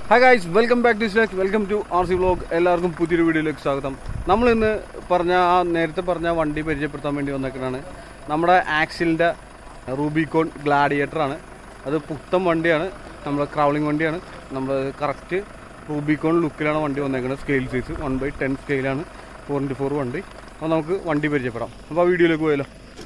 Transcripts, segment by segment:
hi guys welcome back to Slack welcome to R C vlog എല്ലാവർക്കും പുതിയൊരു വീഡിയോയിലേക്ക് സ്വാഗതം നമ്മൾ ഇന്ന് പറഞ്ഞ ആ നേരത്തെ പറഞ്ഞ വണ്ടി പരിചയപ്പെടുത്താൻ വേണ്ടി വന്നേക്കണാണ് നമ്മുടെ ആക്സിലിൻ്റെ റൂബിക്കോൺ ഗ്ലാഡിയേറ്റർ ആണ് അത് പുത്തൻ വണ്ടിയാണ് നമ്മുടെ ക്രൗളിംഗ് വണ്ടിയാണ് നമ്മൾ കറക്റ്റ് റൂബിക്കോൺ ലുക്കിലാണ് വണ്ടി വന്നേക്കുന്നത് scale size one by ten സ്കെയിലാണ് ഫോർ ഇൻറ്റു ഫോർ വണ്ടി അപ്പോൾ നമുക്ക് വണ്ടി പരിചയപ്പെടാം അപ്പോൾ ആ വീഡിയോയിലേക്ക് പോയാലോ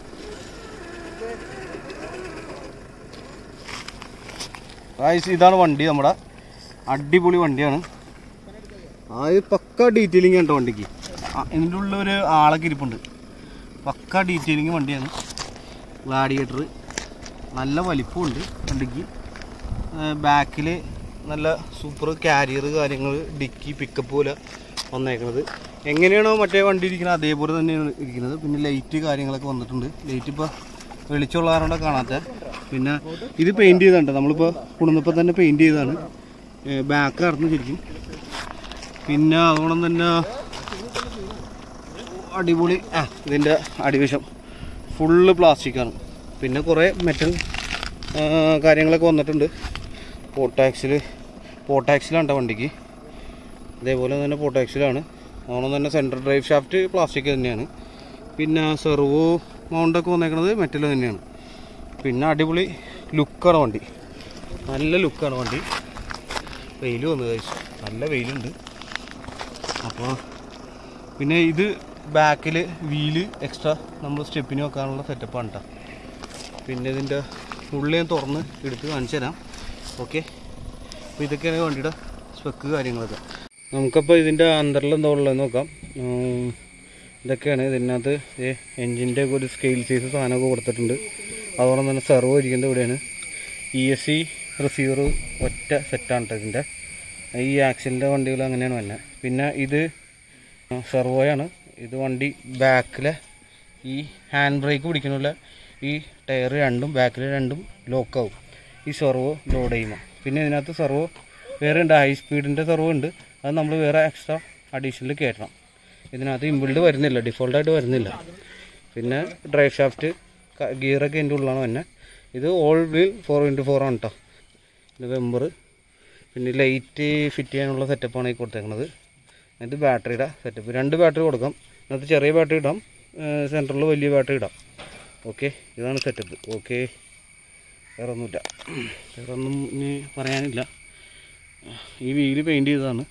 ഗൈസ് ഇതാണ് വണ്ടി നമ്മുടെ അടിപൊളി വണ്ടിയാണ് അത് പക്ക ഡീറ്റെയിലിംഗ് ഉണ്ട് വണ്ടിക്ക് ആ, ഇതിൻ്റെ ഉള്ളിൽ ഒരു ആളൊക്കെ ഇരിപ്പുണ്ട് പക്ക ഡീറ്റെയിലിംഗ് വണ്ടിയാണ് ഗ്ലാഡിയേറ്റർ നല്ല വലിപ്പമുണ്ട് വണ്ടിക്ക് ബാക്കിൽ നല്ല സൂപ്പർ കാരിയർ കാര്യങ്ങൾ ഡിക്കി പിക്കപ്പ് പോലെ വന്നേക്കണത് എങ്ങനെയാണോ മറ്റേ വണ്ടി ഇരിക്കുന്നത് അതേപോലെ തന്നെയാണ് ഇരിക്കുന്നത് പിന്നെ ലൈറ്റ് കാര്യങ്ങളൊക്കെ വന്നിട്ടുണ്ട് ലൈറ്റ് ഇപ്പോൾ വെളിച്ചമുള്ള കാരണം കാണാത്ത പിന്നെ ഇത് പെയിൻറ് ചെയ്തതാണ് നമ്മളിപ്പോൾ കുടുന്നപ്പോൾ തന്നെ പെയിൻറ് ചെയ്തതാണ് ബാക്ക് കടന്നു ശരിക്കും പിന്നെ അതുകൊണ്ട് തന്നെ അടിപൊളി ആ ഇതിൻ്റെ അടിവശം ഫുള്ള് പ്ലാസ്റ്റിക്കാണ് പിന്നെ കുറേ മെറ്റൽ കാര്യങ്ങളൊക്കെ വന്നിട്ടുണ്ട് പോട്ടാക്സിൽ പോട്ടാക്സിലാണ് വണ്ടിക്ക് അതേപോലെ തന്നെ പോട്ടാക്സിലാണ് അതുകൊണ്ട് തന്നെ സെൻട്രൽ ഡ്രൈവ് ഷാഫ്റ്റ് പ്ലാസ്റ്റിക് തന്നെയാണ് പിന്നെ സെർവോ മൗണ്ടൊക്കെ വന്നേക്കുന്നത് മെറ്റൽ തന്നെയാണ് പിന്നെ അടിപൊളി ലുക്കാണ് വണ്ടി നല്ല ലുക്കാണ് വണ്ടി വെയിൽ വന്നു കഴിച്ചു നല്ല വെയിലുണ്ട് അപ്പോൾ പിന്നെ ഇത് ബാക്കിൽ വീല് എക്സ്ട്രാ നമ്മൾ സ്റ്റെപ്പിന് വെക്കാനുള്ള സെറ്റപ്പാണ് കേട്ടോ പിന്നെ ഇതിൻ്റെ ഉള്ളിൽ ഞാൻ തുറന്ന് എടുത്ത് കാണിച്ചു തരാം ഓക്കെ അപ്പോൾ ഇതൊക്കെയാണ് വണ്ടിയുടെ സ്പെക്ക് കാര്യങ്ങളൊക്കെ നമുക്കപ്പോൾ ഇതിൻ്റെ അന്തറിൽ എന്താ ഉള്ളതെന്ന് നോക്കാം ഉം, ഇതൊക്കെയാണ് ഇതിനകത്ത് എൻജിൻ്റെ ഒരു സ്കെയിൽ സൈസ് സാധനമൊക്കെ കൊടുത്തിട്ടുണ്ട് അതോടൊപ്പം തന്നെ സെർവോ ഇരിക്കുന്നത് ഇവിടെയാണ് ഇ എസ് സി റിസീവർ ഒറ്റ സെറ്റാണ് കേട്ടോ ഇതിൻ്റെ ഈ ആക്സിലിൻ്റെ വണ്ടികൾ അങ്ങനെയാണ് തന്നെ പിന്നെ ഇത് സെർവോയാണ് ഇത് വണ്ടി ബാക്കിലെ ഈ ഹാൻഡ് ബ്രേക്ക് പിടിക്കണില്ല ഈ ടയർ രണ്ടും ബാക്കിൽ രണ്ടും ലോക്കാവും ഈ സെർവോ ലോഡ് ചെയ്യുമ്പോൾ പിന്നെ ഇതിനകത്ത് സെർവോ വേറെ ഉണ്ട് ഹൈ സ്പീഡിൻ്റെ സെർവോ ഉണ്ട് അത് നമ്മൾ വേറെ എക്സ്ട്രാ അഡീഷണൽ കയറ്റണം ഇതിനകത്ത് ഇമ്പിൾഡ് വരുന്നില്ല ഡിഫോൾട്ടായിട്ട് വരുന്നില്ല പിന്നെ ഡ്രൈവ് ഷാഫ്റ്റ് ഗിയറൊക്കെ എൻ്റെ ഉള്ളിലാണ് തന്നെ ഇത് all wheel four into four ആണ് കേട്ടോ ഇത് വെമ്പർ പിന്നെ ലൈറ്റ് ഫിറ്റ് ചെയ്യാനുള്ള സെറ്റപ്പാണ് ഈ കൊടുത്തേക്കുന്നത് ഇത് ബാറ്ററിയുടെ സെറ്റപ്പ് രണ്ട് ബാറ്ററി കൊടുക്കാം അതിനകത്ത് ചെറിയ ബാറ്ററി ഇടാം സെൻറ്ററിൽ വലിയ ബാറ്ററി ഇടാം ഓക്കെ ഇതാണ് സെറ്റപ്പ് ഓക്കെ വേറെ ഒന്നുമില്ല വേറെ ഒന്നും ഇനി പറയാനില്ല ഈ വീല് പെയിൻറ് ചെയ്തതാണ്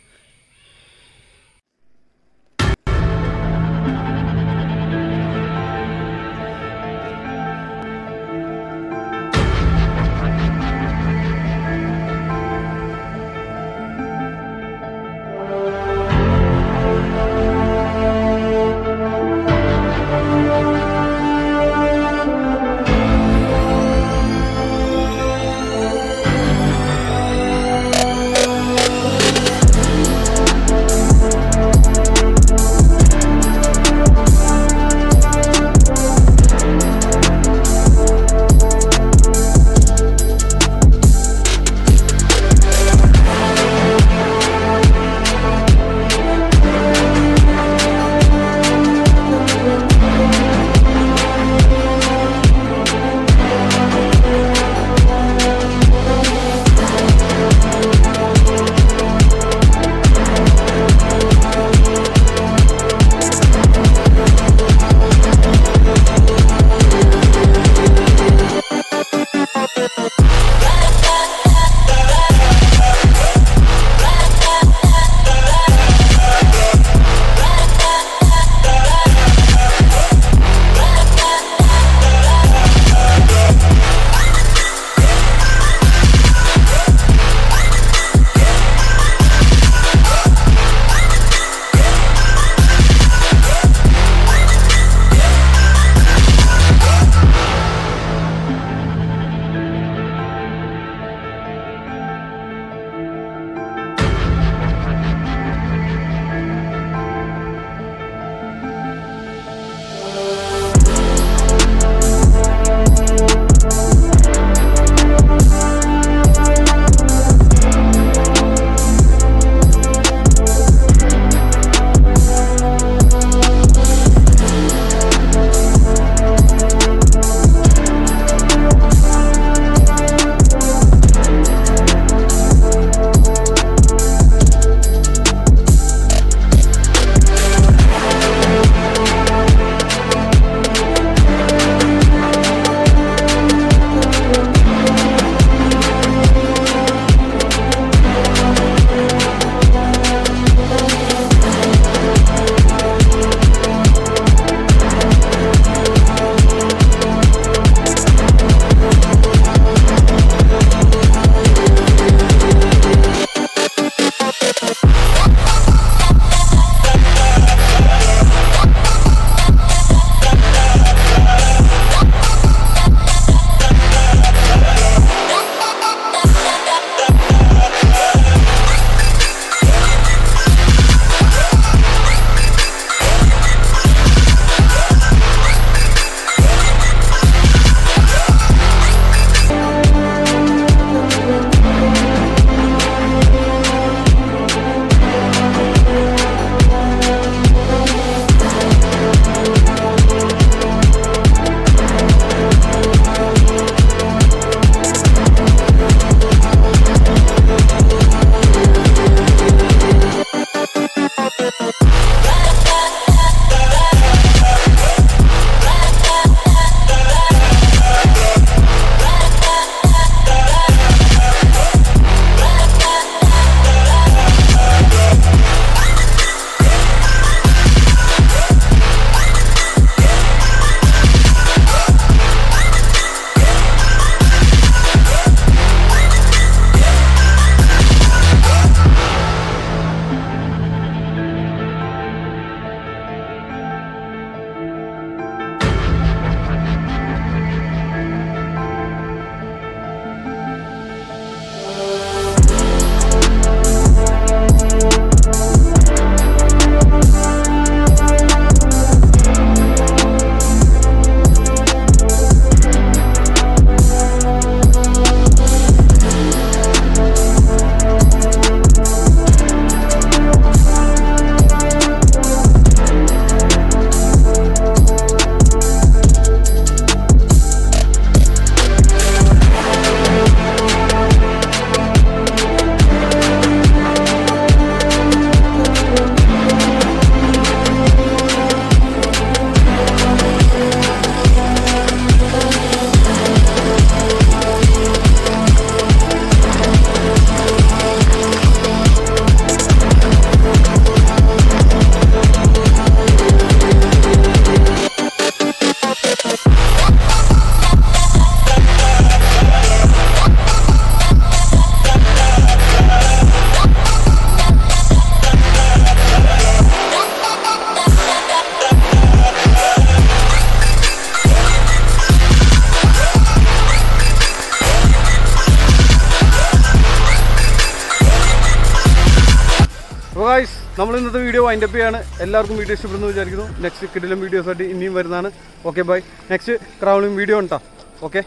ഗായ്സ് നമ്മൾ ഇന്നത്തെ വീഡിയോ വൈൻഡ് അപ്പ് ചെയ്യാണ് എല്ലാവർക്കും വീഡിയോ ഇഷ്ടപ്പെടുന്നു വിചാരിക്കുന്നു നെക്സ്റ്റ് കിടിലം വീഡിയോസ് ആയിട്ട് ഇനിയും വരുന്നതാണ് okay bye next crawling video ഉണ്ടാ ഓക്കെ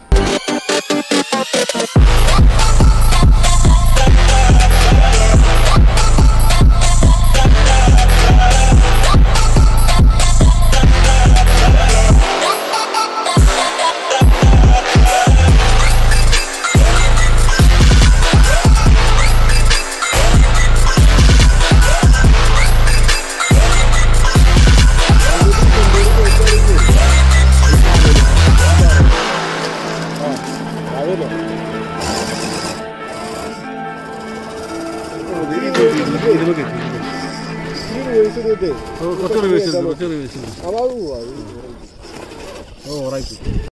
കുറച്ചുകൂടി കുറച്ചുകൂടി അതാ ഓ റൈറ്റ്